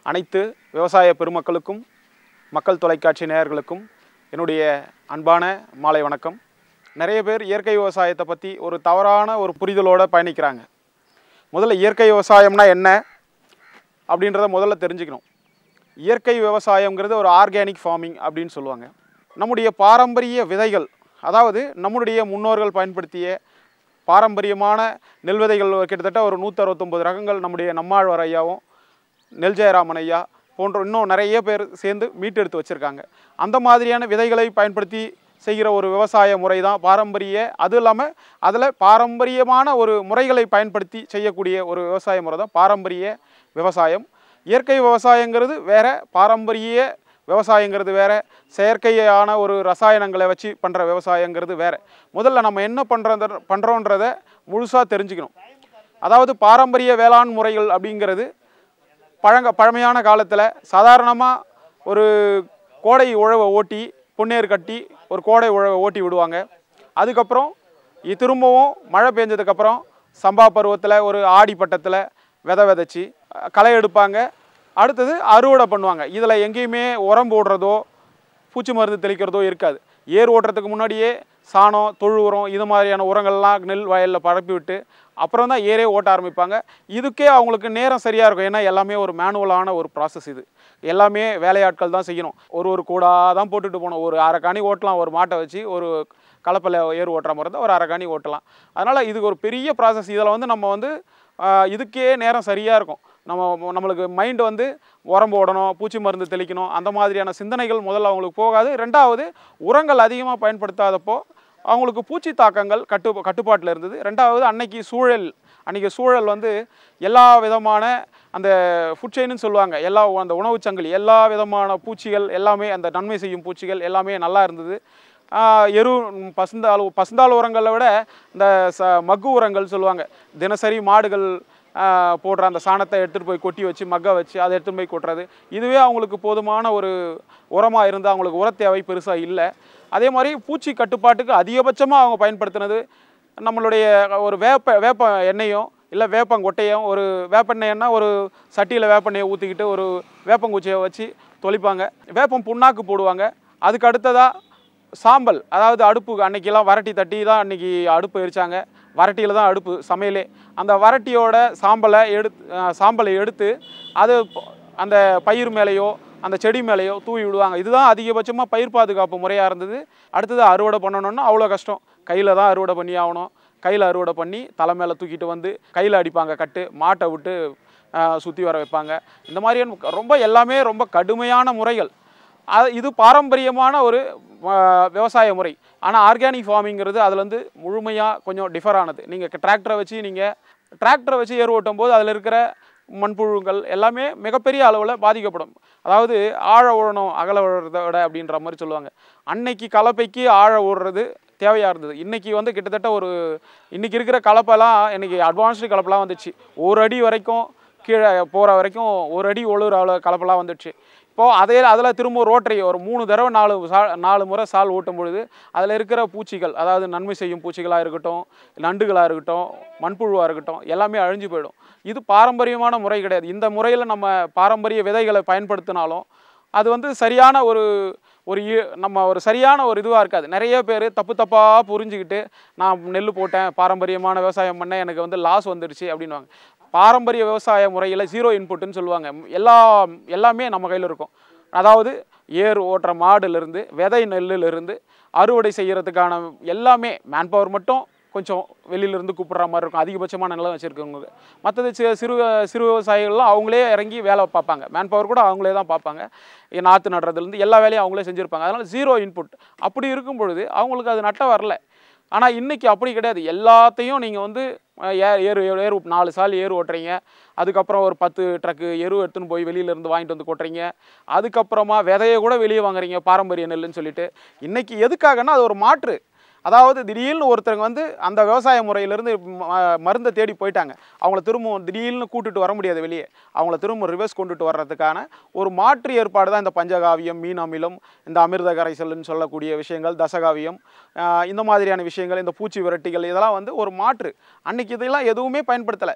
அனைத்து விவசாய பெருமக்களுக்கும் மக்கள் தொலைக்காட்சி நேயர்களுக்கும் என்னுடைய அன்பான மாலை வணக்கம் நிறைய பேர் இயற்கை விவசாயத்தை பற்றி ஒரு தவறான ஒரு புரிதலோடு பயணிக்கிறாங்க முதல்ல இயற்கை விவசாயம்னா என்ன அப்படின்றத முதல்ல தெரிஞ்சுக்கணும் இயற்கை விவசாயம்ங்கிறது ஒரு ஆர்கானிக் ஃபார்மிங் அப்படின்னு சொல்லுவாங்க நம்முடைய பாரம்பரிய விதைகள் அதாவது நம்முடைய முன்னோர்கள் பயன்படுத்திய பாரம்பரியமான நெல் விதைகள் கிட்டத்தட்ட ஒரு நூற்றறுபத்தொம்பது ரகங்கள் நம்முடைய நம்மாழ்வார் ஐயாவும் நெல் ஜெயராமன் ஐயா போன்ற இன்னும் நிறைய பேர் சேர்ந்து மீட்டெடுத்து வச்சுருக்காங்க அந்த மாதிரியான விதைகளை பயன்படுத்தி செய்கிற ஒரு விவசாய முறை தான் பாரம்பரிய அது இல்லாமல் அதில் பாரம்பரியமான ஒரு முறைகளை பயன்படுத்தி செய்யக்கூடிய ஒரு விவசாய முறை தான் பாரம்பரிய விவசாயம் இயற்கை விவசாயங்கிறது வேற பாரம்பரிய விவசாயங்கிறது வேற செயற்கையான ஒரு ரசாயனங்களை வச்சு பண்ணுற விவசாயங்கிறது வேற முதல்ல நம்ம என்ன பண்ணுறத பண்ணுறோன்றத முழுசாக தெரிஞ்சுக்கணும் அதாவது பாரம்பரிய வேளாண் முறைகள் அப்படிங்கிறது பழங்க பழமையான காலத்தில் சாதாரணமாக ஒரு கோடை உழவை ஓட்டி பொன்னேர் கட்டி ஒரு கோடை உழவை ஓட்டி விடுவாங்க அதுக்கப்புறம் இ- திரும்பவும் மழை பெஞ்சதுக்கப்புறம் சம்பா பருவத்தில் ஒரு ஆடி பட்டத்தில் விதை விதைச்சி அஹ், களை எடுப்பாங்க அடுத்தது அறுவடை பண்ணுவாங்க இதில் எங்கேயுமே உரம் போடுறதோ பூச்சி மருந்து தெளிக்கிறதோ இருக்காது ஏர் ஓட்டுறதுக்கு முன்னாடியே சாணம் தொழு உரம் இது மாதிரியான உரங்கள்லாம் நெல் வயலில் பரப்பி விட்டு அப்புறம் தான் ஏரே ஓட்ட ஆரம்பிப்பாங்க இதுக்கே அவங்களுக்கு நேரம் சரியாக இருக்கும் ஏன்னா எல்லாமே ஒரு மேனுவலான ஒரு ப்ராசஸ் இது எல்லாமே வேலையாட்கள் தான் செய்யணும் ஒரு ஒரு கூடாக தான் போட்டுட்டு போகணும் ஒரு அரை காணி ஓட்டலாம் ஒரு மாட்டை வச்சு ஒரு கலப்பில் ஏர் ஓட்டுற மாதிரி தான் ஒரு அரை காணி ஓட்டலாம் அதனால் இதுக்கு ஒரு பெரிய ப்ராசஸ் இதில் வந்து நம்ம வந்து ஆஹ், இதுக்கே நேரம் சரியாக இருக்கும் நம்ம நம்மளுக்கு மைண்டு வந்து உரம் போடணும் பூச்சி மருந்து தெளிக்கணும் அந்த மாதிரியான சிந்தனைகள் முதல்ல அவங்களுக்கு போகாது ரெண்டாவது உரங்கள் அதிகமாக பயன்படுத்தாதப்போ அவங்களுக்கு பூச்சி தாக்கங்கள் கட்டு கட்டுப்பாட்டில் இருந்தது ரெண்டாவது அன்னைக்கு சூழல் அன்றைக்கி சூழல் வந்து எல்லா விதமான அந்த ஃபுட் செயின்னு சொல்லுவாங்க எல்லா அந்த உணவுச் சங்கிலி எல்லா விதமான பூச்சிகள் எல்லாமே அந்த நன்மை செய்யும் பூச்சிகள் எல்லாமே நல்லா இருந்தது ஆஹ் எரு ம், பசுந்தாள் பசுந்தாள் உரங்களை விட இந்த ச மக்கு உரங்கள் சொல்லுவாங்க தினசரி மாடுகள் ஆஹ், போடுற அந்த சாணத்தை எடுத்துகிட்டு போய் கொட்டி வச்சு மக்க வச்சு அதை எடுத்துகிட்டு போய் கொட்டுறது இதுவே அவங்களுக்கு போதுமான ஒரு உரமாக இருந்து அவங்களுக்கு உர தேவை பெருசாக இல்லை அதே மாதிரி பூச்சி கட்டுப்பாட்டுக்கு அதிகபட்சமாக அவங்க பயன்படுத்தினது நம்மளுடைய ஒரு வேப்ப வேப்ப எண்ணெயும் இல்லை வேப்பங்கொட்டையும் ஒரு வேப்பெண்ணெய்னா ஒரு சட்டியில் வேப்பெண்ணெயை ஊற்றிக்கிட்டு ஒரு வேப்பங்குச்சியை வச்சு தொளிப்பாங்க வேப்பம் புண்ணாக்கு போடுவாங்க அதுக்கு அடுத்ததாக சாம்பல் அதாவது அடுப்பு அன்னைக்கெல்லாம் வரட்டி தட்டி தான் அன்னைக்கு அடுப்பு எரிச்சாங்க வரட்டியில் தான் அடுப்பு சமையலே அந்த வரட்டியோட சாம்பலை எடுத்து அஹ், சாம்பலை எடுத்து அது ப- அந்த பயிர் மேலேயோ அந்த செடி மேலேயோ தூவி விடுவாங்க இதுதான் அதிகபட்சமாக பயிர் பாதுகாப்பு முறையாக இருந்தது அடுத்தது அறுவடை பண்ணணும்னா அவ்வளோ கஷ்டம் கையில் தான் அறுவடை பண்ணி ஆகணும் கையில் அறுவடை பண்ணி தலை மேலே தூக்கிட்டு வந்து கையில் அடிப்பாங்க கட்டு மாட்டை விட்டு சுற்றி வர வைப்பாங்க இந்த மாதிரியான ரொம்ப எல்லாமே ரொம்ப கடுமையான முறைகள் அது இது பாரம்பரியமான ஒரு அஹ், விவசாய முறை ஆனால் ஆர்கானிக் ஃபார்மிங்கிறது அதில் வந்து முழுமையாக கொஞ்சம் டிஃபர் ஆனது நீங்கள் டிராக்டரை வச்சு நீங்கள் டிராக்டரை வச்சு ஏர் ஓட்டும் போது அதில் இருக்கிற மண்புழுங்கள் எல்லாமே மிகப்பெரிய அளவில் பாதிக்கப்படும் அதாவது ஆழ உழணும் அகல உழறதை விட அப்படின்ற மாதிரி சொல்லுவாங்க அன்னைக்கு கலப்பைக்கு ஆழ ஓடுறது தேவையாக இருந்தது இன்றைக்கி வந்து கிட்டத்தட்ட ஒரு இன்றைக்கி இருக்கிற கலப்பெல்லாம் இன்றைக்கி அட்வான்ஸ்டு கலப்பெல்லாம் வந்துச்சு ஒரு அடி வரைக்கும் கீழே போகிற வரைக்கும் ஒரு அடி ஒழுகிற அளவு கலப்பெல்லாம் வந்துடுச்சு இப்போது அதே அதில் திரும்ப ரோட்டரி ஒரு மூணு தடவை நாலு சா நாலு முறை சால் ஓட்டும் பொழுது அதில் இருக்கிற பூச்சிகள் அதாவது நன்மை செய்யும் பூச்சிகளாக இருக்கட்டும் நண்டுகளாக இருக்கட்டும் மண்புழுவாக இருக்கட்டும் எல்லாமே அழிஞ்சு போயிடும் இது பாரம்பரியமான முறை கிடையாது இந்த முறையில் நம்ம பாரம்பரிய விதைகளை பயன்படுத்தினாலும் அது வந்து சரியான ஒரு ஒரு ஈ- நம்ம ஒரு சரியான ஒரு இதுவாக இருக்காது நிறைய பேர் தப்பு தப்பாக புரிஞ்சுக்கிட்டு நான் நெல் போட்டேன் பாரம்பரியமான விவசாயம் பண்ணேன் எனக்கு வந்து லாஸ் வந்துடுச்சு அப்படின்வாங்க பாரம்பரிய விவசாய முறையில் ஜீரோ இன்புட்டுன்னு சொல்லுவாங்க எல்லா எல்லாமே நம்ம கையில் இருக்கும் அதாவது ஏர் ஓட்டுற மாடுலேருந்து விதை நெல்லுலேருந்து அறுவடை செய்கிறதுக்கான எல்லாமே மேன் பவர் மட்டும் கொஞ்சம் வெளியிலேருந்து கூப்பிடுற மாதிரி இருக்கும் அதிகபட்சமான நிலம் வச்சுருக்கவங்க மற்றது சி சிறு சிறு விவசாயிகள்லாம் அவங்களே இறங்கி வேலை பார்ப்பாங்க மேன் பவர் கூட அவங்களே தான் பார்ப்பாங்க இ- நாற்று நடுறதுலேருந்து எல்லா வேலையும் அவங்களே செஞ்சுருப்பாங்க அதனால் ஜீரோ இன்புட் அப்படி இருக்கும் பொழுது அவங்களுக்கு அது நட்ட வரல ஆனால் இன்றைக்கி அப்படி கிடையாது எல்லாத்தையும் நீங்கள் வந்து அஹ், ஏ- ஏறு ஏறு ஏறு நாலு சால் ஏறு ஓட்டுறீங்க அதுக்கப்புறம் ஒரு பத்து ட்ரக்கு எரு எடுத்துன்னு போய் வெளியில இருந்து வாங்கிட்டு வந்து கொட்டுறீங்க அதுக்கப்புறமா விதையை கூட வெளியே வாங்குறீங்க பாரம்பரிய நெல்லுன்னு சொல்லிட்டு இன்றைக்கி எதுக்காகன்னா அது ஒரு மாற்று அதாவது திடீர்னு ஒருத்தருங்க வந்து அந்த விவசாய முறையிலேருந்து மருந்தை தேடி போயிட்டாங்க அவங்கள திரும்ப திடீர்னு கூட்டிட்டு வர முடியாது வெளியே அவங்கள திரும்ப ரிவர்ஸ் கொண்டுட்டு வர்றதுக்கான ஒரு மாற்று ஏற்பாடு தான் இந்த பஞ்சகாவியம் மீன் அமிலம் இந்த அமிர்த கரைசல்னு சொல்லக்கூடிய விஷயங்கள் தசகாவியம் ஆஹ் இந்த மாதிரியான விஷயங்கள் இந்த பூச்சி விரட்டிகள் இதெல்லாம் வந்து ஒரு மாற்று அன்னைக்கு இதெல்லாம் எதுவுமே பயன்படுத்தலை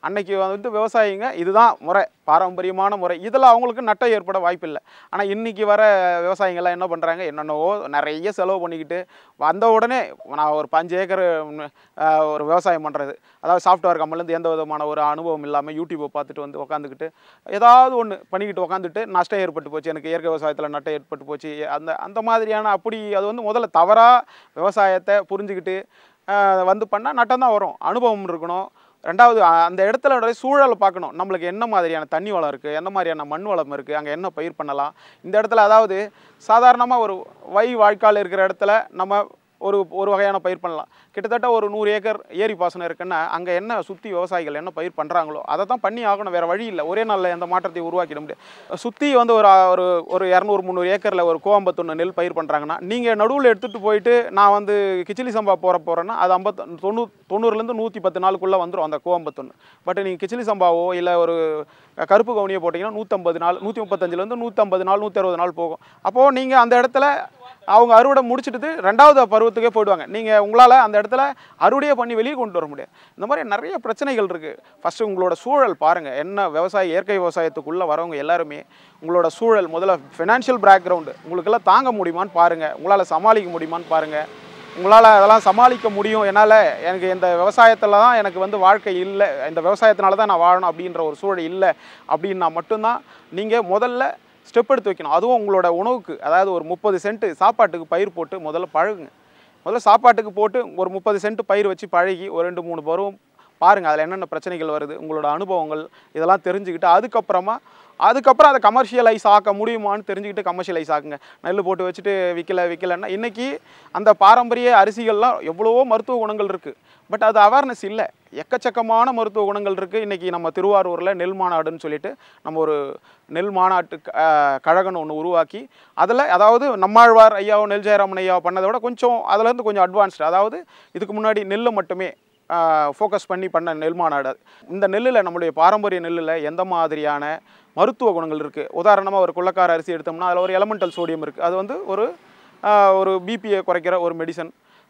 அன்னைக்கு வந்து விவசாயிங்க இதுதான் முறை பாரம்பரியமான முறை இதில் அவங்களுக்கு நட்டம் ஏற்பட வாய்ப்பில்லை ஆனால் இன்னைக்கு வர விவசாயிங்கள்லாம் என்ன பண்ணுறாங்க என்னென்னவோ நிறைய செலவு பண்ணிக்கிட்டு வந்த உடனே நான் ஒரு பஞ்சு ஏக்கர் ம், ஆஹ், ஒரு விவசாயம் பண்ணுறது அதாவது சாஃப்ட்வேர் கம்பெனிலேருந்து எந்த விதமான ஒரு அனுபவம் இல்லாமல் யூடியூப்பை பார்த்துட்டு வந்து உட்காந்துக்கிட்டு ஏதாவது ஒன்று பண்ணிக்கிட்டு உட்காந்துட்டு நஷ்டம் ஏற்பட்டு போச்சு எனக்கு இயற்கை விவசாயத்தில் நட்டம் ஏற்பட்டு போச்சு அந்த அந்த மாதிரியான அப்படி அது வந்து முதல்ல தவறாக விவசாயத்தை புரிஞ்சுக்கிட்டு ஆஹ், வந்து பண்ணால் நட்டம் தான் வரும் அனுபவம் இருக்கணும் ரெண்டாவது அ- அந்த இடத்துல உடைய சூழலை பார்க்கணும் நம்மளுக்கு என்ன மாதிரியான தண்ணி வளம் இருக்குது என்ன மாதிரியான மண் வளம் இருக்குது அங்கே என்ன பயிர் பண்ணலாம் இந்த இடத்துல அதாவது சாதாரணமாக ஒரு வை வாய்க்கால் இருக்கிற இடத்துல நம்ம ஒரு ஒரு வகையான பயிர் பண்ணலாம் கிட்டத்தட்ட ஒரு நூறு ஏக்கர் ஏரி பாசனம் இருக்குன்னா அங்கே என்ன சுற்றி விவசாயிகள் என்ன பயிர் பண்ணுறாங்களோ அதை தான் பண்ணி ஆகணும் வேறு வழி இல்லை ஒரே நாளில் எந்த மாற்றத்தை உருவாக்கிட முடியாது சுற்றி வந்து ஒரு அ- ஒரு ஒரு இரநூறு முந்நூறு ஏக்கரில் ஒரு கோவம்பத்தொன்று நெல் பயிர் பண்ணுறாங்கன்னா நீங்கள் நடுவில் எடுத்துகிட்டு போயிட்டு நான் வந்து கிச்சிலி சம்பா போகிற போகிறேன்னா அது ஐம்பத்து தொண்ணூ தொண்ணூறுலேருந்து நூற்றி பத்து நாளுக்குள்ளே வந்துடும் அந்த கோவம்பத்தொன்று பட் நீங்கள் கிச்சிலி சம்பாவோ இல்லை ஒரு கருப்பு கவுனியை போட்டிங்கன்னா நூற்றம்பது நாள் நூற்றி முப்பத்தஞ்சிலேருந்து நூற்றம்பது நாள் நூற்றி அறுபது நாள் போகும் அப்போது நீங்கள் அந்த இடத்துல அவங்க அறுவடை முடிச்சிட்டு ரெண்டாவது பருவத்துக்கே போயிடுவாங்க நீங்கள் உங்களால் அந்த இடத்துல அறுவடையே பண்ணி வெளியே கொண்டு வர முடியாது இந்த மாதிரி நிறைய பிரச்சனைகள் இருக்குது ஃபஸ்ட்டு உங்களோட சூழல் பாருங்கள் என்ன விவசாய இயற்கை விவசாயத்துக்குள்ளே வரவங்க எல்லாருமே உங்களோட சூழல் முதல்ல ஃபினான்ஷியல் பேக்ரவுண்டு உங்களுக்கெல்லாம் தாங்க முடியுமான்னு பாருங்கள் உங்களால் சமாளிக்க முடியுமான்னு பாருங்கள் உங்களால் அதெல்லாம் சமாளிக்க முடியும் என்னால் எனக்கு இந்த விவசாயத்தில் தான் எனக்கு வந்து வாழ்க்கை இல்லை இந்த விவசாயத்தினால தான் நான் வாழணும் அப்படின்ற ஒரு சூழல் இல்லை அப்படின்னா மட்டும்தான் நீங்கள் முதல்ல ஸ்டெப் எடுத்து வைக்கணும் அதுவும் உங்களோட உணவுக்கு அதாவது ஒரு முப்பது சென்ட் சாப்பாட்டுக்கு பயிர் போட்டு முதல்ல பழகுங்க முதல்ல சாப்பாட்டுக்கு போட்டு ஒரு முப்பது சென்ட் பயிர் வச்சு பழகி ஒரு ரெண்டு மூணு பருவம் பாருங்கள் அதில் என்னென்ன பிரச்சனைகள் வருது உங்களோட அனுபவங்கள் இதெல்லாம் தெரிஞ்சுக்கிட்டு அதுக்கப்புறமா அதுக்கப்புறம் அதை கமர்ஷியலைஸ் ஆக்க முடியுமான்னு தெரிஞ்சுக்கிட்டு கமர்ஷியலைஸ் ஆக்குங்க நெல் போட்டு வச்சுட்டு விற்கல விற்கலன்னா இன்றைக்கி அந்த பாரம்பரிய அரிசிகள்லாம் எவ்வளவோ மருத்துவ குணங்கள் இருக்குது பட் அது அவேர்னஸ் இல்லை எக்கச்சக்கமான மருத்துவ குணங்கள் இருக்குது இன்றைக்கி நம்ம திருவாரூரில் நெல் மாநாடுன்னு சொல்லிட்டு நம்ம ஒரு நெல் மாநாட்டு க- அஹ் கழகம்னு ஒன்று உருவாக்கி அதில் அதாவது நம்மாழ்வார் ஐயாவோ நெல் ஜெயராமன் ஐயாவோ பண்ணதை விட கொஞ்சம் அதுலேருந்து கொஞ்சம் அட்வான்ஸ்டு அதாவது இதுக்கு முன்னாடி நெல்லை மட்டுமே ஃபோக்கஸ் பண்ணி பண்ண நெல் மாநாடு அது. இந்த நெல்லில் நம்மளுடைய பாரம்பரிய நெல்லில் எந்த மாதிரியான மருத்துவ குணங்கள் இருக்குது உதாரணமாக ஒரு குள்ளக்கார அரிசி எடுத்தோம்னா அதில் ஒரு எலமெண்டல் சோடியம் இருக்குது அது வந்து ஒரு ஆஹ், ஒரு பிபியை குறைக்கிற ஒரு மெடிசன்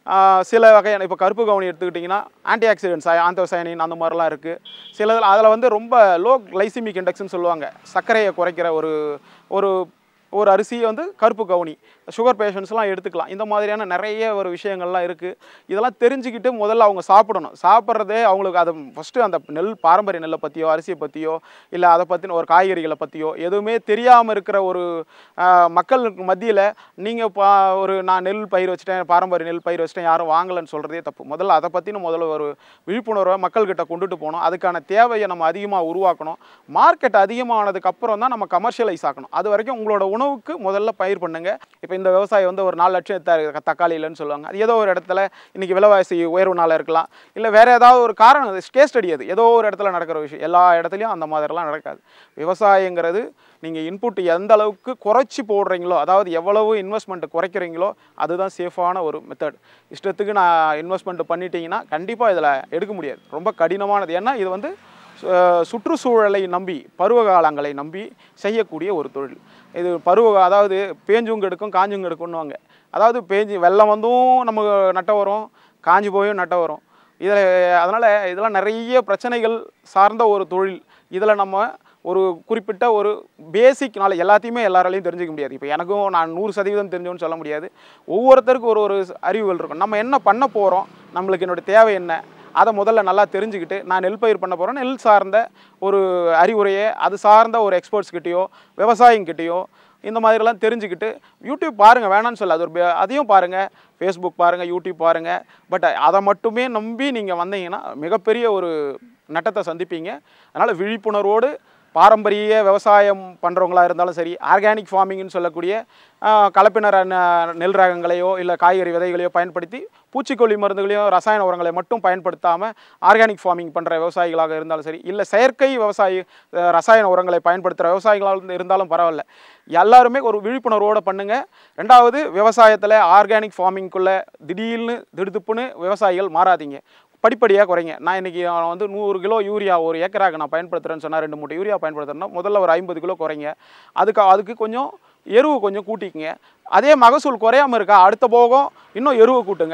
சில வகையான இப்போ கருப்பு கவுனி எடுத்துக்கிட்டிங்கன்னா ஆன்டி ஆக்சிடென்ட்ஸ் ஆந்தோசைனின் அந்த மாதிரிலாம் இருக்குது சில அதில் வந்து ரொம்ப லோ கிளைசிமிக் இண்டெக்ஸ்னு சொல்லுவாங்க சர்க்கரையை குறைக்கிற ஒரு ஒரு ஒரு அரிசி வந்து கருப்பு கவுனி சுகர் பேஷண்ட்ஸ்லாம் எடுத்துக்கலாம் இந்த மாதிரியான நிறைய ஒரு விஷயங்கள்லாம் இருக்குது இதெல்லாம் தெரிஞ்சுக்கிட்டு முதல்ல அவங்க சாப்பிடணும் சாப்பிட்றதே அவங்களுக்கு அது ஃபஸ்ட்டு அந்த நெல் பாரம்பரிய நெல்லை பற்றியோ அரிசியை பற்றியோ இல்லை அதை பற்றின ஒரு காய்கறிகளை பற்றியோ எதுவுமே தெரியாமல் இருக்கிற ஒரு ஆஹ், மக்களுக்கு மத்தியில் நீங்கள் பா ஒரு நான் நெல் பயிர் வச்சுட்டேன் பாரம்பரிய நெல் பயிர் வச்சுட்டேன் யாரும் வாங்கலைன்னு சொல்கிறதே தப்பு முதல்ல அதை பற்றின முதல்ல ஒரு விழிப்புணர்வை மக்கள்கிட்ட கொண்டுட்டு போகணும் அதுக்கான தேவையை நம்ம அதிகமாக உருவாக்கணும் மார்க்கெட் அதிகமானதுக்கு அப்புறம் தான் நம்ம கமர்ஷியலைஸ் ஆக்கணும் அது வரைக்கும் உங்களோட உணவுக்கு முதல்ல பயிர் பண்ணுங்க இப்போ இந்த விவசாயி வந்து ஒரு நாலு லட்சம் எடுத்தாரு தக்காளி இல்லைன்னு சொல்லுவாங்க அது ஏதோ ஒரு இடத்துல இன்னைக்கு விலைவாசி உயர்வுனால இருக்கலாம் இல்லை வேற ஏதாவது ஒரு காரணம் கேஸ் ஸ்டடி அது ஏதோ ஒரு இடத்துல நடக்கிற விஷயம் எல்லா இடத்துலையும் அந்த மாதிரிலாம் நடக்காது விவசாயங்கிறது நீங்கள் இன்புட் எந்த அளவுக்கு குறைச்சி போடுறீங்களோ அதாவது எவ்வளவு இன்வெஸ்ட்மெண்ட் குறைக்கிறீங்களோ அதுதான் சேஃபான ஒரு மெத்தட் இஷ்டத்துக்கு நான் இன்வெஸ்ட்மெண்ட் பண்ணிட்டீங்கன்னா கண்டிப்பாக இதில் எடுக்க முடியாது ரொம்ப கடினமானது ஏன்னா இது வந்து சு- சுற்றுச்சூழலை நம்பி பருவகாலங்களை நம்பி செய்யக்கூடிய ஒரு தொழில் இது பருவ அதாவது பேஞ்சும் கெடுக்கும் காஞ்சும் கெடுக்கும்னுவாங்க அதாவது பேஞ்சு வெள்ளம் வந்தும் நமக்கு நட்ட வரும் காஞ்சி போயும் நட்ட வரும் இதில் அதனால் இதெல்லாம் நிறைய பிரச்சனைகள் சார்ந்த ஒரு தொழில் இதில் நம்ம ஒரு குறிப்பிட்ட ஒரு பேசிக் நாலேஜ் எல்லாத்தையுமே எல்லாராலையும் தெரிஞ்சுக்க முடியாது இப்போ எனக்கும் நான் நூறு சதவீதம் தெரிஞ்சோன்னு சொல்ல முடியாது ஒவ்வொருத்தருக்கும் ஒரு ஒரு அறிவுகள் இருக்கும் நம்ம என்ன பண்ண போகிறோம் நம்மளுக்கு என்னோட தேவை என்ன அதை முதல்ல நல்லா தெரிஞ்சுக்கிட்டு நான் நெல் பயிர் பண்ண போகிறேன் நெல் சார்ந்த ஒரு அறிவுரையை அது சார்ந்த ஒரு எக்ஸ்பர்ட்ஸ் கிட்டேயோ விவசாயிங்கிட்டேயோ இந்த மாதிரிலாம் தெரிஞ்சுக்கிட்டு யூடியூப் பாருங்கள் வேணான்னு சொல்ல அது ஒரு பே- அதையும் பாருங்கள் ஃபேஸ்புக் பாருங்கள் யூடியூப் பாருங்கள் பட் அதை மட்டுமே நம்பி நீங்கள் வந்தீங்கன்னா மிகப்பெரிய ஒரு நட்டத்தை சந்திப்பீங்க அதனால் விழிப்புணர்வோடு பாரம்பரிய விவசாயம் பண்ணுறவங்களா இருந்தாலும் சரி ஆர்கானிக் ஃபார்மிங்னு சொல்லக்கூடிய ஆஹ், கலப்பின ந- நெல் ரகங்களையோ இல்லை காய்கறி விதைகளையோ பயன்படுத்தி பூச்சிக்கொல்லி மருந்துகளையும் ரசாயன உரங்களை மட்டும் பயன்படுத்தாமல் ஆர்கானிக் ஃபார்மிங் பண்ணுற விவசாயிகளாக இருந்தாலும் சரி இல்லை செயற்கை விவசாயி அஹ், ரசாயன உரங்களை பயன்படுத்துகிற விவசாயிகளாக இருந்து- இருந்தாலும் பரவாயில்ல எல்லாருமே ஒரு விழிப்புணர்வோடு பண்ணுங்க ரெண்டாவது விவசாயத்தில் ஆர்கானிக் ஃபார்மிங்குள்ளே திடீர்னு திடுதுப்புன்னு விவசாயிகள் மாறாதீங்க படிப்படியாக குறைங்க நான் இன்றைக்கி வந்து நூறு கிலோ யூரியா ஒரு ஏக்கராக நான் பயன்படுத்துகிறேன்னு சொன்னால் ரெண்டு மூட்டை யூரியா பயன்படுத்துறேன்னா முதல்ல ஒரு ஐம்பது கிலோ குறைங்க அதுக்கு அதுக்கு கொஞ்சம் எருவு கொஞ்சம் கூட்டிக்கங்க அதே மகசூல் குறையாம இருக்கா அடுத்த போகம் இன்னும் எருவு கூட்டுங்க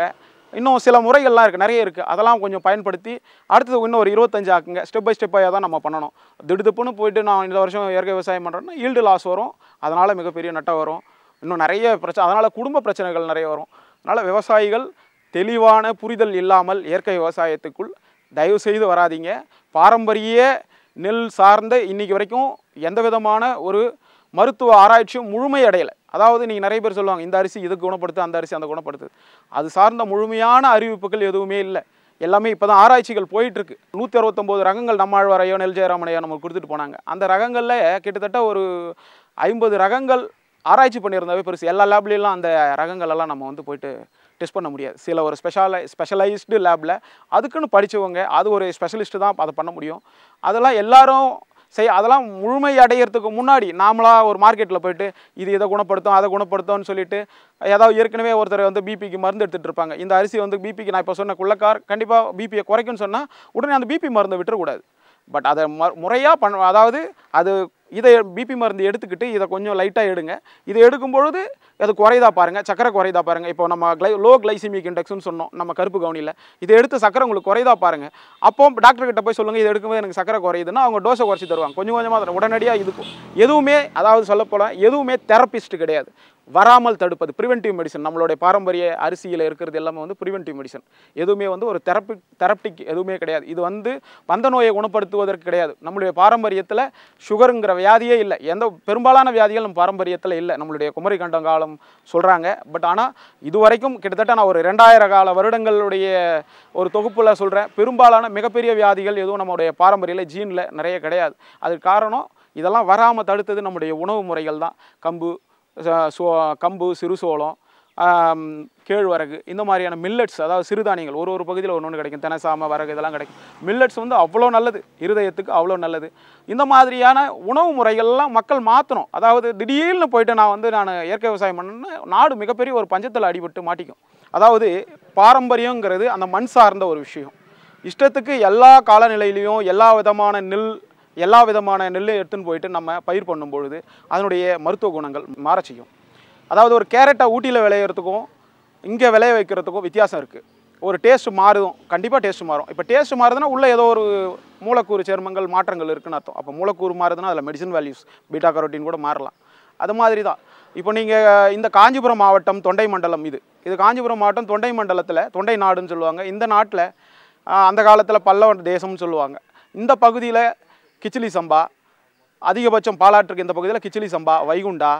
இன்னும் சில முறைகள்லாம் இருக்குது நிறைய இருக்குது அதெல்லாம் கொஞ்சம் பயன்படுத்தி அடுத்தது இன்னும் ஒரு இருபத்தஞ்சு ஆக்குங்க ஸ்டெப் பை ஸ்டெப்பாக தான் நம்ம பண்ணணும் திடுதுப்புன்னு போயிட்டு நான் இந்த வருஷம் இயற்கை விவசாயம் பண்ணுறேன்னா ஈல்டு லாஸ் வரும் அதனால் மிகப்பெரிய நட்டம் வரும் இன்னும் நிறைய பிரச்சனை அதனால் குடும்ப பிரச்சனைகள் நிறைய வரும் அதனால் விவசாயிகள் தெளிவான புரிதல் இல்லாமல் இயற்கை விவசாயத்துக்குள் தயவு செய்து வராதீங்க பாரம்பரிய நெல் சார்ந்த இன்னைக்கு வரைக்கும் எந்த விதமான ஒரு மருத்துவ ஆராய்ச்சியும் முழுமை அடையலை அதாவது நீங்கள் நிறைய பேர் சொல்லுவாங்க இந்த அரிசி இதுக்கு குணப்படுத்து அந்த அரிசி அந்த குணப்படுத்து அது சார்ந்த முழுமையான அறிவிப்புகள் எதுவுமே இல்லை எல்லாமே இப்போ தான் ஆராய்ச்சிகள் போயிட்டு இருக்கு நூற்றி அறுபத்தொம்போது ரகங்கள் நம்மாழ்வாரையோ நெல் ஜெயராமனையோ நமக்கு கொடுத்துட்டு போனாங்க அந்த ரகங்களில் கிட்டத்தட்ட ஒரு ஐம்பது ரகங்கள் ஆராய்ச்சி பண்ணியிருந்தாவே பெருசு எல்லா லேப்லேயும் அந்த ரகங்கள் எல்லாம் நம்ம வந்து போயிட்டு டெஸ்ட் பண்ண முடியாது சில ஒரு ஸ்பெஷாலை ஸ்பெஷலைஸ்டு லேபில் அதுக்குன்னு படித்தவங்க அது ஒரு ஸ்பெஷலிஸ்ட்டு தான் அதை பண்ண முடியும் அதெல்லாம் எல்லாரும் செய் அதெல்லாம் முழுமை அடையிறதுக்கு முன்னாடி நாமளாக ஒரு மார்க்கெட்டில் போயிட்டு இது இதை குணப்படுத்தும் அதை குணப்படுத்தும்னு சொல்லிட்டு ஏதாவது ஏற்கனவே ஒருத்தர் வந்து பிபிக்கு மருந்து எடுத்துகிட்டு இருப்பாங்க இந்த அரிசி வந்து பிபிக்கு நான் இப்போ சொன்ன குள்ளக்கார் கண்டிப்பாக பிபியை குறைக்கும்னு சொன்னால் உடனே அந்த பிபி மருந்தை விட்டுறக்கூடாது பட் அதை ம முறையாக பண்ண அதாவது அது இதை பிபி மருந்து எடுத்துக்கிட்டு இதை கொஞ்சம் லைட்டாக எடுங்க இதை எடுக்கும் பொழுது அது குறையுதா பாருங்கள் சக்கரை குறையுதா பாருங்கள் இப்போ நம்ம கிளை லோ கிளைசிமிக் இண்டெக்ஸ்னு சொன்னோம் நம்ம கருப்பு கவுனியில் இதை எடுத்து சக்கரை உங்களுக்கு குறையுதா பாருங்கள் அப்போ டாக்டர் கிட்ட போய் சொல்லுங்கள் இதை எடுக்கும்போது எனக்கு சக்கரை குறையுதுன்னா அவங்க டோஸை குறைச்சி தருவாங்க கொஞ்சம் கொஞ்சமாக தரும் உடனடியாக இதுக்கும் எதுவுமே அதாவது சொல்லப்போனால் எதுவுமே தெரபிஸ்ட் கிடையாது வராமல் தடுப்பது ப்ரிவென்டிவ் மெடிசன் நம்மளுடைய பாரம்பரிய அரிசியில் இருக்கிறது எல்லாமே வந்து ப்ரிவென்டிவ் மெடிசன் எதுவுமே வந்து ஒரு தெரப்பி தெரப்டிக் எதுவுமே கிடையாது இது வந்து வந்த நோயை குணப்படுத்துவதற்கு கிடையாது நம்மளுடைய பாரம்பரியத்தில் சுகருங்கிற வியாதியே இல்லை எந்த பெரும்பாலான வியாதிகள் நம்ம பாரம்பரியத்தில் இல்லை நம்மளுடைய குமரி கண்டம் காலம் சொல்கிறாங்க பட் ஆனால் இதுவரைக்கும் கிட்டத்தட்ட நான் ஒரு ரெண்டாயிர கால வருடங்களுடைய ஒரு தொகுப்பில் சொல்கிறேன் பெரும்பாலான மிகப்பெரிய வியாதிகள் எதுவும் நம்மளுடைய பாரம்பரியத்தில் ஜீனில் நிறைய கிடையாது அதுக்கு காரணம் இதெல்லாம் வராமல் தடுத்தது நம்முடைய உணவு முறைகள் தான் கம்பு ச- சோ கம்பு சிறுசோளம் ஆம், கேழ்வரகு இந்த மாதிரியான மில்லட்ஸ் அதாவது சிறுதானியங்கள் ஒரு ஒரு பகுதியில் ஒன்று ஒன்று கிடைக்கும் தினசாம வரகு இதெல்லாம் கிடைக்கும் மில்லட்ஸ் வந்து அவ்வளோ நல்லது இருதயத்துக்கு அவ்வளோ நல்லது இந்த மாதிரியான உணவு முறைகள்லாம் மக்கள் மாற்றணும் அதாவது திடீர்னு போயிட்டு நான் வந்து நான் இயற்கை விவசாயம் பண்ணேன்னா நாடு மிகப்பெரிய ஒரு பஞ்சத்தில் அடிபட்டு மாட்டிக்கும் அதாவது பாரம்பரியங்கிறது அந்த மண் சார்ந்த ஒரு விஷயம் இஷ்டத்துக்கு எல்லா காலநிலையிலையும் எல்லா விதமான நெல் எல்லா விதமான நெல்லை எடுத்துன்னு போயிட்டு நம்ம பயிர் பண்ணும் பொழுது அதனுடைய மருத்துவ குணங்கள் மாறச் செய்யும் அதாவது ஒரு கேரட்டை ஊட்டியில் விளையிறதுக்கும் இங்கே விளைய வைக்கிறதுக்கும் வித்தியாசம் இருக்குது ஒரு டேஸ்ட் மாறும் கண்டிப்பாக டேஸ்ட் மாறும் இப்போ டேஸ்ட் மாறுதுன்னா உள்ளே ஏதோ ஒரு மூலக்கூறு சேர்மங்கள் மாற்றங்கள் இருக்குன்னு அர்த்தம் அப்போ மூலக்கூறு மாறுதுன்னா அதில் மெடிசன் வேல்யூஸ் பீட்டா கரோட்டின் கூட மாறலாம் அது மாதிரி தான் இப்போ நீங்கள் இந்த காஞ்சிபுரம் மாவட்டம் தொண்டை மண்டலம் இது இது காஞ்சிபுரம் மாவட்டம் தொண்டை மண்டலத்தில் தொண்டை நாடுன்னு சொல்லுவாங்க இந்த நாட்டில் அந்த காலத்தில் பல்லவ தேசம்னு சொல்லுவாங்க இந்த பகுதியில் கிச்சிலி சம்பா அதிகபட்சம் பாலாற்றுக்கு இந்த பகுதியில் கிச்சிலி சம்பா வைகுண்டா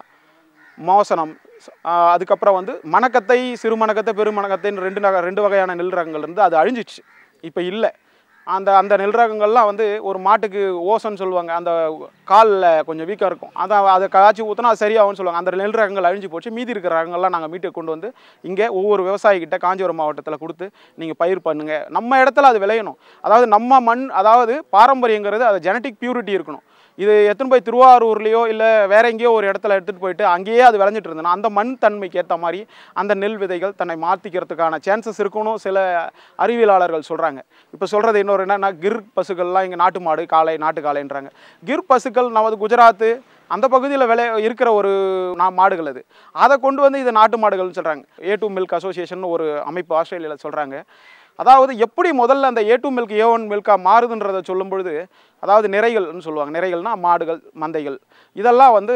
மோசனம் ஆஹ் அதுக்கப்புறம் வந்து மணக்கத்தை சிறு மணக்கத்தை பெரு மணக்கத்தைன்னு ரெண்டு நக ரெண்டு வகையான நெல் ரகங்கள் இருந்து அது அழிஞ்சிடுச்சு இப்போ இல்லை அந்த அந்த நெல் ரகங்கள்லாம் வந்து ஒரு மாட்டுக்கு ஓசன்னு சொல்லுவாங்க அந்த காலில் கொஞ்சம் வீக்காக இருக்கும் அதை அதை காய்ச்சி ஊற்றினா அது சரியாகும்னு சொல்லுவாங்க அந்த நெல் ரகங்கள் அழிஞ்சு போச்சு மீதி இருக்கிற ரகங்கள்லாம் நாங்கள் மீட்டு கொண்டு வந்து இங்கே ஒவ்வொரு விவசாயிகிட்ட காஞ்சிபுரம் மாவட்டத்தில் கொடுத்து நீங்கள் பயிர் பண்ணுங்க நம்ம இடத்துல அது விளையணும் அதாவது நம்ம மண் அதாவது பாரம்பரியங்கிறது அது ஜெனட்டிக் பியூரிட்டி இருக்கணும் இது எத்தனை போய் திருவாரூர்லேயோ இல்லை வேற எங்கேயோ ஒரு இடத்துல எடுத்துகிட்டு போயிட்டு அங்கேயே அது விளைஞ்சிட்டு இருந்ததுன்னா அந்த மண் தன்மைக்கு ஏற்ற மாதிரி அந்த நெல் விதைகள் தன்னை மாற்றிக்கிறதுக்கான சான்சஸ் இருக்கணும் சில அறிவியலாளர்கள் சொல்கிறாங்க இப்போ சொல்கிறது இன்னொரு என்னன்னா கிர் பசுக்கள்லாம் இங்கே நாட்டு மாடு காளை நாட்டு காளைன்றாங்க கிர் பசுக்கள் நமது குஜராத்து அந்த பகுதியில் விளை இருக்கிற ஒரு நா மாடுகள் அது அதை கொண்டு வந்து இது நாட்டு மாடுகள்னு சொல்கிறாங்க ஏ டூ மில்க் அசோசியேஷன் ஒரு அமைப்பு ஆஸ்திரேலியாவில் சொல்கிறாங்க அதாவது எப்படி முதல்ல அந்த ஏ டூ மில்க் ஏ ஒன் மில்காக மாறுதுன்றதை சொல்லும் பொழுது அதாவது நிறைகள்னு சொல்லுவாங்க நிறைகள்னா மாடுகள் மந்தைகள் இதெல்லாம் வந்து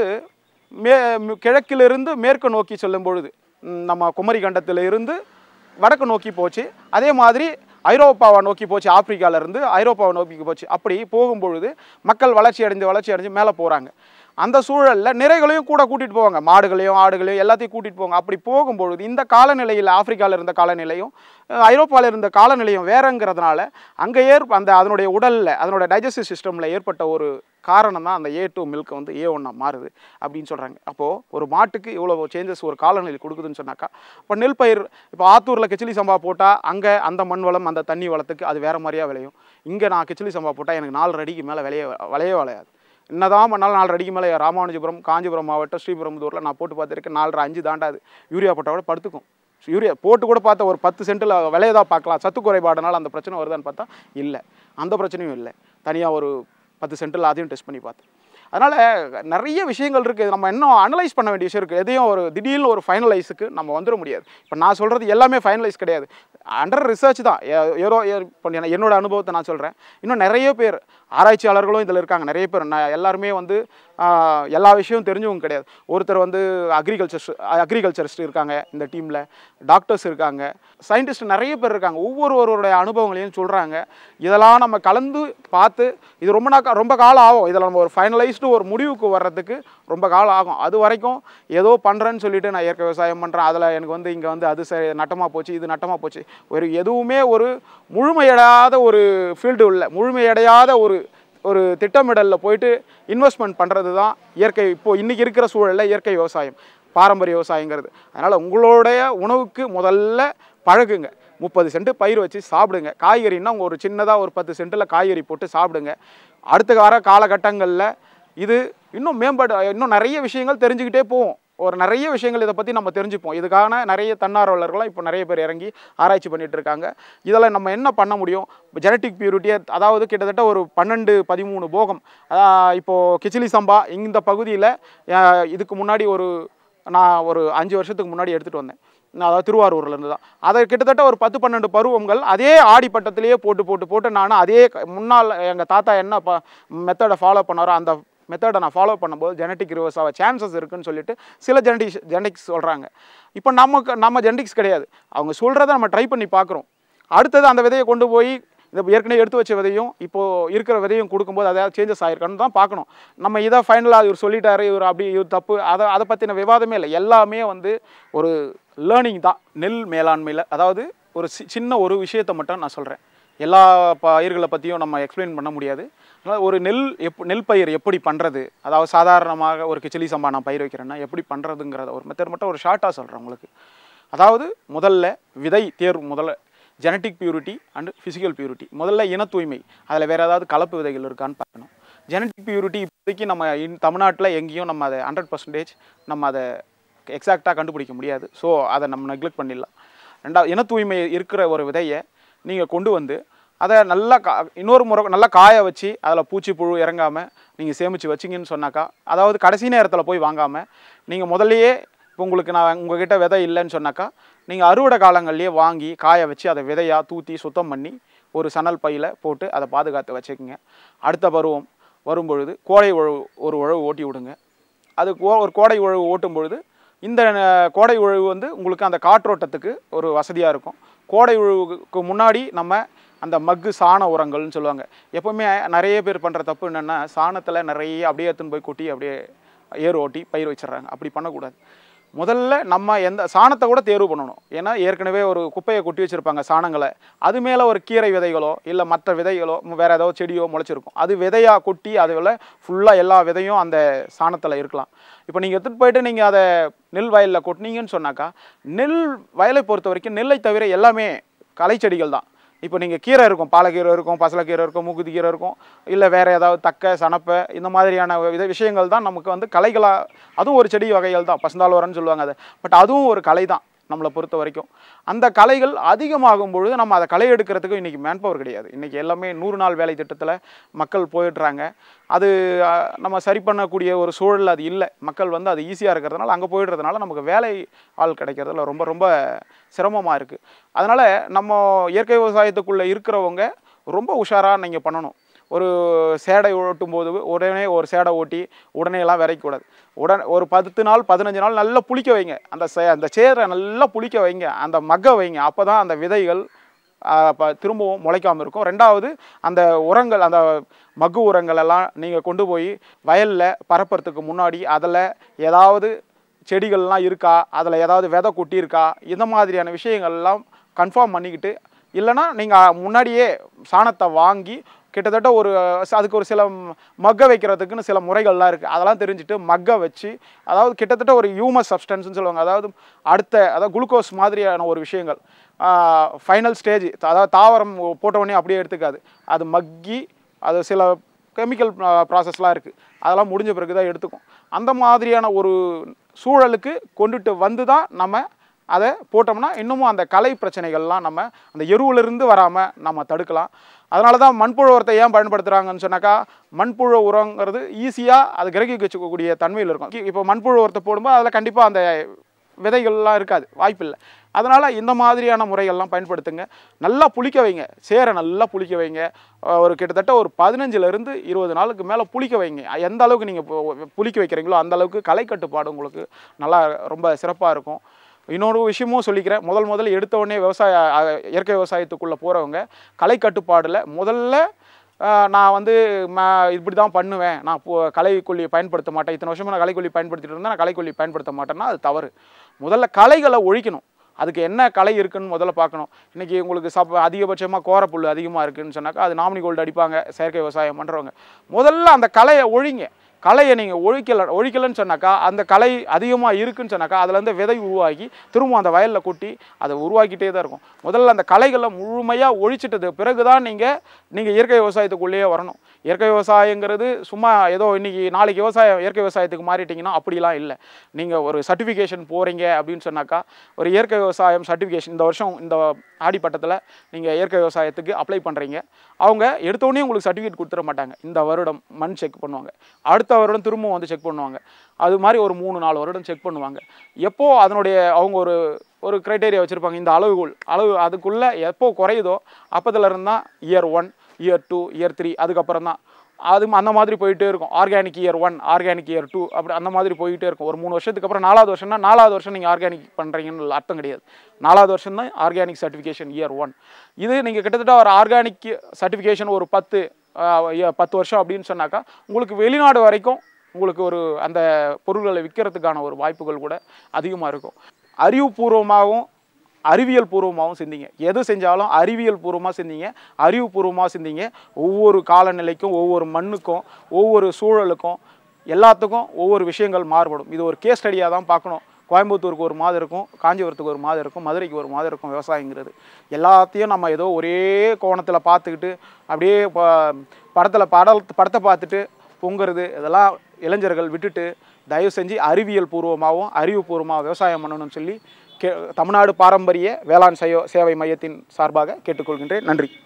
மே மி- கிழக்கிலிருந்து மேற்கு நோக்கி செல்லும் பொழுது ம், நம்ம குமரி கண்டத்தில் இருந்து வடக்கு நோக்கி போச்சு அதே மாதிரி ஐரோப்பாவை நோக்கி போச்சு ஆப்பிரிக்கால இருந்து ஐரோப்பாவை நோக்கி போச்சு அப்படி போகும்பொழுது மக்கள் வளர்ச்சி அடைஞ்சு வளர்ச்சி அடைஞ்சு மேலே போகிறாங்க அந்த சூழலில் நிறைகளையும் கூட கூட்டிகிட்டு போவாங்க மாடுகளையும் ஆடுகளையும் எல்லாத்தையும் கூட்டிகிட்டு போவாங்க அப்படி போகும்பொழுது இந்த காலநிலையில் ஆப்பிரிக்காவில் இருந்த காலநிலையும் ஐரோப்பாவில் இருந்த காலநிலையும் வேறங்கிறதுனால அங்கே ஏற் அந்த அதனுடைய உடலில் அதனுடைய டைஜஸ்டிவ் சிஸ்டமில் ஏற்பட்ட ஒரு காரணம் தான் அந்த ஏ டூ மில்க் வந்து ஏ ஒன்றா மாறுது அப்படின்னு சொல்கிறாங்க அப்போது ஒரு மாட்டுக்கு இவ்வளோ சேஞ்சஸ் ஒரு காலநிலை கொடுக்குதுன்னு சொன்னாக்கா இப்போ நெல் பயிர் இப்போ ஆத்தூரில் கிச்சிலி சம்பா போட்டால் அங்கே அந்த மண் வளம் அந்த தண்ணி வளத்துக்கு அது வேறு மாதிரியாக விளையும் இங்கே நான் கிச்சிலி சம்பா போட்டால் எனக்கு நாலு அடிக்கு மேலே விளைய விளைய விளையாது என்னதான் பண்ணாலும் நாலு அடிக்கு மேலே ராமானுஜபுரம் காஞ்சிபுரம் மாவட்டம் ஸ்ரீபெரும்புதூரில் நான் போட்டு பார்த்துருக்கேன் நாலரை அஞ்சு தாண்டாது யூரியா போட்டால் கூட படுத்துக்கும் யூரியா போட்டு கூட பார்த்தா ஒரு பத்து சென்ட்டில் விளையதா பார்க்கலாம் சத்து குறைபாடுனால அந்த பிரச்சனை வருதான்னு பார்த்தா இல்லை அந்த பிரச்சனையும் இல்லை தனியாக ஒரு பத்து சென்ட்டில் அதையும் டெஸ்ட் பண்ணி பார்த்தேன் அதனால் நிறைய விஷயங்கள் இருக்குது நம்ம இன்னும் அனலைஸ் பண்ண வேண்டிய விஷயம் இருக்குது எதையும் ஒரு திடீர்னு ஒரு ஃபைனலைஸுக்கு நம்ம வந்துட முடியாது இப்போ நான் சொல்கிறது எல்லாமே ஃபைனலைஸ் கிடையாது அண்டர் ரிசர்ச் தான் ஏ- ஏதோ ஏ- இப்போ என்ன- என்னோட அனுபவத்தை நான் சொல்கிறேன் இன்னும் நிறைய பேர் ஆராய்ச்சியாளர்களும் இதில் இருக்காங்க நிறைய பேர் நான் எல்லாருமே வந்து ஆஹ், எல்லா விஷயமும் தெரிஞ்சவங்க கிடையாது ஒருத்தர் வந்து அக்ரிகல்ச்சர் அக்ரிகல்ச்சரிஸ்ட் இருக்காங்க இந்த டீமில் டாக்டர்ஸ் இருக்காங்க சயின்டிஸ்ட் நிறைய பேர் இருக்காங்க ஒவ்வொருவருடைய அனுபவங்களையும் சொல்கிறாங்க இதெல்லாம் நம்ம கலந்து பார்த்து இது ரொம்ப நாள் ரொம்ப காலம் ஆகும் இதில் நம்ம ஒரு ஃபைனலைஸ்டு ஒரு முடிவுக்கு வர்றதுக்கு ரொம்ப காலம் ஆகும் அது வரைக்கும் ஏதோ பண்ணுறேன்னு சொல்லிட்டு நான் இயற்கை விவசாயம் பண்ணுறேன் அதில் எனக்கு வந்து இங்கே வந்து அது சரி நட்டமாக போச்சு இது நட்டமாக போச்சு ஒரு எதுவுமே ஒரு முழுமையடையாத ஒரு ஃபீல்டு உள்ள முழுமையடையாத ஒரு ஒரு திட்டமிடலில் போயிட்டு இன்வெஸ்ட்மெண்ட் பண்ணுறது தான் இயற்கை இப்போது இன்றைக்கி இருக்கிற சூழலில் இயற்கை விவசாயம் பாரம்பரிய விவசாயங்கிறது அதனால் உங்களுடைய உணவுக்கு முதல்ல பழகுங்க முப்பது சென்ட் பயிர் வச்சு சாப்பிடுங்க காய்கறின்னா உங்க ஒரு சின்னதாக ஒரு பத்து சென்ட்டில் காய்கறி போட்டு சாப்பிடுங்க அடுத்த வர காலகட்டங்களில் இது இன்னும் மேம்பட இன்னும் நிறைய விஷயங்கள் தெரிஞ்சுக்கிட்டே போவோம் ஒரு நிறைய விஷயங்கள் இதை பற்றி நம்ம தெரிஞ்சுப்போம் இதுக்கான நிறைய தன்னார்வலர்கள்லாம் இப்போ நிறைய பேர் இறங்கி ஆராய்ச்சி பண்ணிட்டு இருக்காங்க இதில் நம்ம என்ன பண்ண முடியும் ஜெனட்டிக் பியூரிட்டியை அதாவது கிட்டத்தட்ட ஒரு பன்னெண்டு பதிமூணு போகம் அஹ் இப்போ கிச்சிலி சம்பா இந்த பகுதியில் இதுக்கு முன்னாடி ஒரு நான் ஒரு அஞ்சு வருஷத்துக்கு முன்னாடி எடுத்துகிட்டு வந்தேன் நான் அதாவது திருவாரூர்ல இருந்து தான் அதை கிட்டத்தட்ட ஒரு பத்து பன்னெண்டு பருவங்கள் அதே ஆடிப்பட்டத்திலேயே போட்டு போட்டு போட்டு நான் அதே க- முன்னால் எங்கள் தாத்தா என்ன ப மெத்தடை ஃபாலோ பண்ணாரோ அந்த மெத்தடை நான் ஃபாலோ பண்ணும்போது ஜெனட்டிக் ரிவர்ஸ் ஆக சான்சஸ் இருக்குன்னு சொல்லிட்டு சில ஜெனடிக்ஸ் ஜெனடிக்ஸ் சொல்கிறாங்க இப்போ நமக்கு நம்ம ஜெனடிக்ஸ் கிடையாது அவங்க சொல்கிறத நம்ம ட்ரை பண்ணி பார்க்குறோம் அடுத்தது அந்த விதையை கொண்டு போய் இந்த ஏற்கனவே எடுத்து வச்ச விதையும் இப்போது இருக்கிற விதையும் கொடுக்கும்போது அதாவது சேஞ்சஸ் ஆயிருக்கான்னு தான் பார்க்கணும் நம்ம இதை ஃபைனலாக இவர் சொல்லிட்டாரு இவர் அப்படி இவர் தப்பு அதை அதை பற்றின விவாதமே இல்லை எல்லாமே வந்து ஒரு லேர்னிங் தான் நெல் மேலாண்மையில் அதாவது ஒரு சி- சின்ன ஒரு விஷயத்தை மட்டும் நான் சொல்கிறேன் எல்லா பயிர்களை பற்றியும் நம்ம எக்ஸ்பிளைன் பண்ண முடியாது அதனால் ஒரு நெல் எப் நெல் பயிர் எப்படி பண்ணுறது அதாவது சாதாரணமாக ஒரு கிச்சிலி சம்பா நான் பயிர் வைக்கிறேன்னா எப்படி பண்ணுறதுங்கிறத ஒரு மெத்தட் மட்டும் ஒரு ஷார்ட்டாக சொல்கிறேன் உங்களுக்கு அதாவது முதல்ல விதை தேர்வு முதல்ல genetic purity and physical purity முதல்ல இன தூய்மை அதில் வேறு ஏதாவது கலப்பு விதைகள் இருக்கான்னு பார்க்கணும் ஜெனட்டிக் பியூரிட்டி இப்போதைக்கு நம்ம இன் தமிழ்நாட்டில் எங்கேயும் நம்ம அதை ஹண்ட்ரட் பர்சன்டேஜ் நம்ம அதை எக்ஸாக்டாக கண்டுபிடிக்க முடியாது ஸோ அதை நம்ம நெக்லெக்ட் பண்ணிடலாம் ரெண்டாவது இன தூய்மை இருக்கிற ஒரு விதையை நீங்கள் கொண்டு வந்து அதை நல்லா கா இன்னொரு முறை நல்லா காய வச்சு அதில் பூச்சி புழு இறங்காமல் நீங்கள் சேமித்து வச்சிங்கன்னு சொன்னாக்கா அதாவது கடைசி நேரத்தில் போய் வாங்காமல் நீங்கள் முதல்லையே இப்போ உங்களுக்கு நான் உங்ககிட்ட விதை இல்லைன்னு சொன்னாக்கா நீங்கள் அறுவடை காலங்கள்லேயே வாங்கி காய வச்சு அதை விதையாக தூத்தி சுத்தம் பண்ணி ஒரு சணல் பையில் போட்டு அதை பாதுகாத்து வச்சுக்கோங்க அடுத்த பருவம் வரும்பொழுது கோடை உழவு ஒரு உழவு ஓட்டி விடுங்க அது கோ- ஒரு கோடை உழவு ஓட்டும் பொழுது இந்த அஹ், கோடை உழவு வந்து உங்களுக்கு அந்த காற்றோட்டத்துக்கு ஒரு வசதியாக இருக்கும் கோடை உழவுக்கு முன்னாடி நம்ம அந்த மக்கு சாண உரங்கள்னு சொல்லுவாங்க எப்போவுமே நிறைய பேர் பண்ணுற தப்பு என்னென்னா சாணத்தில் நிறைய அப்படியே எடுத்துன்னு போய் கொட்டி அப்படியே ஏர் ஓட்டி பயிர் வச்சிடுறாங்க அப்படி பண்ணக்கூடாது முதல்ல நம்ம எந்த சாணத்தை கூட தேர்வு பண்ணணும் ஏன்னா ஏற்கனவே ஒரு குப்பையை கொட்டி வச்சுருப்பாங்க சாணங்களை அது மேலே ஒரு கீரை விதைகளோ இல்லை மற்ற விதைகளோ வேறு ஏதோ செடியோ முளைச்சிருக்கும் அது விதையாக கொட்டி அதில் ஃபுல்லாக எல்லா விதையும் அந்த சாணத்தில் இருக்கலாம் இப்போ நீங்கள் எடுத்துகிட்டு போயிட்டு நீங்கள் அதை நெல் வயலில் கொட்டினீங்கன்னு சொன்னாக்கா நெல் வயலை பொறுத்த வரைக்கும் நெல்லை தவிர எல்லாமே களைச்செடிகள் தான் இப்போ நீங்கள் கீரை இருக்கும் பாலக்கீரை இருக்கும் பசலைக்கீரை இருக்கும் மூக்குத்தி கீரை இருக்கும் இல்லை வேறு ஏதாவது தக்கை சனப்பை இந்த மாதிரியான வித விஷயங்கள் தான் நமக்கு வந்து கலைகளாக அதுவும் ஒரு செடி வகைகள் தான் பசுந்தாள் உரம்னு சொல்லுவாங்க அதை பட் அதுவும் ஒரு கலை தான் நம்மளை பொறுத்த வரைக்கும் அந்த கலைகள் அதிகமாகும் பொழுது நம்ம அதை களை எடுக்கிறதுக்கு இன்றைக்கி மேன் பவர் கிடையாது இன்றைக்கி எல்லாமே நூறு நாள் வேலை திட்டத்தில் மக்கள் போயிடுறாங்க அது அஹ், நம்ம சரி பண்ணக்கூடிய ஒரு சூழல் அது இல்லை மக்கள் வந்து அது ஈஸியாக இருக்கிறதுனால அங்கே போயிடுறதுனால நமக்கு வேலை ஆள் கிடைக்கிறதுல ரொம்ப ரொம்ப சிரமமாக இருக்குது அதனால் நம்ம இயற்கை விவசாயத்துக்குள்ளே இருக்கிறவங்க ரொம்ப உஷாராக நீங்கள் பண்ணணும் ஒரு சேடை ஓட்டும் போது உடனே ஒரு சேடை ஓட்டி உடனே எல்லாம் விரைக்கக்கூடாது உடனே ஒரு பத்து நாள் பதினஞ்சு நாள் நல்லா புளிக்க வைங்க அந்த சே அந்த சேரை நல்லா புளிக்க வைங்க அந்த மக்க வைங்க அப்போ தான் அந்த விதைகள் ஆஹ், ப திரும்பவும் முளைக்காமல் இருக்கும் ரெண்டாவது அந்த உரங்கள் அந்த மக்கு உரங்கள் எல்லாம் நீங்கள் கொண்டு போய் வயலில் பரப்புறதுக்கு முன்னாடி அதில் ஏதாவது செடிகள்லாம் இருக்கா அதில் ஏதாவது விதை கொட்டியிருக்கா இந்த மாதிரியான விஷயங்கள்லாம் கன்ஃபார்ம் பண்ணிக்கிட்டு இல்லைன்னா நீங்கள் முன்னாடியே சாணத்தை வாங்கி கிட்டத்தட்ட ஒரு ச- அதுக்கு ஒரு சில ம- மக்க வைக்கிறதுக்குன்னு சில முறைகள்லாம் இருக்குது அதெல்லாம் தெரிஞ்சுட்டு மக்க வச்சு அதாவது கிட்டத்தட்ட ஒரு ஹியூமஸ் சப்ஸ்டன்ஸ்னு சொல்லுவாங்க அதாவது அடுத்த அதாவது குளுக்கோஸ் மாதிரியான ஒரு விஷயங்கள் ஃபைனல் ஸ்டேஜ் அதாவது தாவரம் போட்ட உடனே அப்படியே எடுத்துக்காது அது மக்கி அது சில கெமிக்கல் ப்ராசஸ்லாம் இருக்குது அதெல்லாம் முடிஞ்ச பிறகு தான் எடுத்துக்கும் அந்த மாதிரியான ஒரு சூழலுக்கு கொண்டுட்டு வந்து தான் நம்ம அதை போட்டோம்னா இன்னமும் அந்த கலை பிரச்சனைகள்லாம் நம்ம அந்த எருவிலிருந்து வராமல் நம்ம தடுக்கலாம் அதனால தான் மண்புழு உரத்தை ஏன் பயன்படுத்துகிறாங்கன்னு சொன்னாக்கா மண்புழு உரங்கிறது ஈஸியாக அது கிரகிக்க வச்சுக்கக்கூடிய தன்மையில் இருக்கும் இப்போ மண்புழு உரத்தை போடும்போது அதில் கண்டிப்பாக அந்த விதைகள்லாம் இருக்காது வாய்ப்பில்லை அதனால் இந்த மாதிரியான முறைகள்லாம் பயன்படுத்துங்க நல்லா புளிக்க வைங்க சேரை நல்லா புளிக்க வைங்க அஹ் ஒரு கிட்டத்தட்ட ஒரு பதினஞ்சுலேருந்து இருபது நாளுக்கு மேலே புளிக்க வைங்க எந்த அளவுக்கு நீங்கள் புளிக்க வைக்கிறீங்களோ அந்த அளவுக்கு களை கட்டுப்பாடு உங்களுக்கு நல்லா ரொம்ப சிறப்பாக இருக்கும் இன்னொரு விஷயமும் சொல்லிக்கிறேன் முதல் முதல்ல எடுத்த உடனே விவசாய அஹ், இயற்கை விவசாயத்துக்குள்ளே போகிறவங்க களை கட்டுப்பாடில் முதல்ல ஆஹ், நான் வந்து ம இப்படி தான் பண்ணுவேன் நான் இப்போ களைக்கொல்லியை பயன்படுத்த மாட்டேன் இத்தனை வருஷமா நான் களைக்கொல்லி பயன்படுத்திட்டு இருந்தேன் நான் களைக்கொல்லி பயன்படுத்த மாட்டேன்னா அது தவறு முதல்ல களைகளை ஒழிக்கணும் அதுக்கு என்ன கலை இருக்குன்னு முதல்ல பார்க்கணும் இன்றைக்கி உங்களுக்கு சப் அதிகபட்சமாக கோரப்புல் அதிகமாக இருக்குன்னு சொன்னாக்கா அது நாமினி கோல்டு அடிப்பாங்க செயற்கை விவசாயம் பண்ணுறவங்க முதல்ல அந்த களையை ஒழிங்க களையை நீங்கள் ஒழிக்கல ஒழிக்கலைன்னு சொன்னாக்கா அந்த கலை அதிகமாக இருக்குன்னு சொன்னாக்கா அதுலேருந்து விதை உருவாகி திரும்ப அந்த வயலில் கொட்டி அதை உருவாக்கிட்டே தான் இருக்கும் முதல்ல அந்த களைகளை முழுமையாக ஒழிச்சிட்டது பிறகு தான் நீங்கள் நீங்கள் இயற்கை விவசாயத்துக்குள்ளேயே வரணும் இயற்கை விவசாயங்கிறது சும்மா ஏதோ இன்னைக்கு நாளைக்கு விவசாயம் இயற்கை விவசாயத்துக்கு மாறிட்டீங்கன்னா அப்படிலாம் இல்லை நீங்கள் ஒரு சர்டிஃபிகேஷன் போகிறீங்க அப்படின்னு சொன்னாக்கா ஒரு இயற்கை விவசாயம் சர்டிஃபிகேஷன் இந்த வருஷம் இந்த ஆடிப்பட்டத்தில் நீங்கள் இயற்கை விவசாயத்துக்கு அப்ளை பண்ணுறீங்க அவங்க எடுத்தோடனே உங்களுக்கு சர்டிஃபிகேட் கொடுத்துட மாட்டாங்க இந்த வருடம் மண் செக் பண்ணுவாங்க அடுத்த வருடம் திரும்பவும் வந்து செக் பண்ணுவாங்க அது மாதிரி ஒரு மூணு நாலு வருடம் செக் பண்ணுவாங்க எப்போ அதனுடைய அவங்க ஒரு ஒரு க்ரைட்டேரியா வச்சுருப்பாங்க இந்த அளவுகோல் அளவு அதுக்குள்ளே எப்போ குறையுதோ அப்போதுல இருந்து தான் year one year two year three அதுக்கப்புறம் தான் அது அந்த மாதிரி போயிட்டே இருக்கும் organic year one organic year two அப்படி அந்த மாதிரி போயிட்டே இருக்கும் ஒரு மூணு வருஷத்துக்கு அப்புறம் நாலாவது வருஷம்னா நாலாவது வருஷம் நீங்கள் ஆர்கானிக் பண்ணுறீங்கன்னு அர்த்தம் கிடையாது நாலாவது வருஷம் தான் ஆர்கானிக் சர்டிஃபிகேஷன் இயர் ஒன் இது நீங்கள் கிட்டத்தட்ட ஒரு ஆர்கானிக் சர்டிஃபிகேஷன் ஒரு பத்து ஆஹ், ஏ- பத்து வருஷம் அப்படின்னு சொன்னாக்கா உங்களுக்கு வெளிநாடு வரைக்கும் உங்களுக்கு ஒரு அந்த பொருள்களை விற்கிறதுக்கான ஒரு வாய்ப்புகள் கூட அதிகமாக இருக்கும் அறிவுபூர்வமாகவும் அறிவியல் பூர்வமாகவும் சிந்திங்க எது செஞ்சாலும் அறிவியல் பூர்வமாக சிந்திங்க அறிவுபூர்வமாக சிந்திங்க ஒவ்வொரு காலநிலைக்கும் ஒவ்வொரு மண்ணுக்கும் ஒவ்வொரு சூழலுக்கும் எல்லாத்துக்கும் ஒவ்வொரு விஷயங்கள் மாறுபடும் இது ஒரு கேஸ் ஸ்டடியாக தான் பார்க்கணும் கோயம்புத்தூருக்கு ஒரு மாதம் இருக்கும் காஞ்சிபுரத்துக்கு ஒரு மாதம் இருக்கும் மதுரைக்கு ஒரு மாதம் இருக்கும் விவசாயங்கிறது எல்லாத்தையும் நம்ம ஏதோ ஒரே கோணத்தில் பார்த்துக்கிட்டு அப்படியே ப- படத்தில் பட படத்தை பார்த்துட்டு பொங்குறது இதெல்லாம் இளைஞர்கள் விட்டுட்டு தயவு செஞ்சு அறிவியல் பூர்வமாகவும் அறிவுபூர்வமாக விவசாயம் பண்ணணும்னு சொல்லி கே தமிழ்நாடு பாரம்பரிய வேளாண் சயோ சேவை மையத்தின் சார்பாக கேட்டுக்கொள்கின்றேன் நன்றி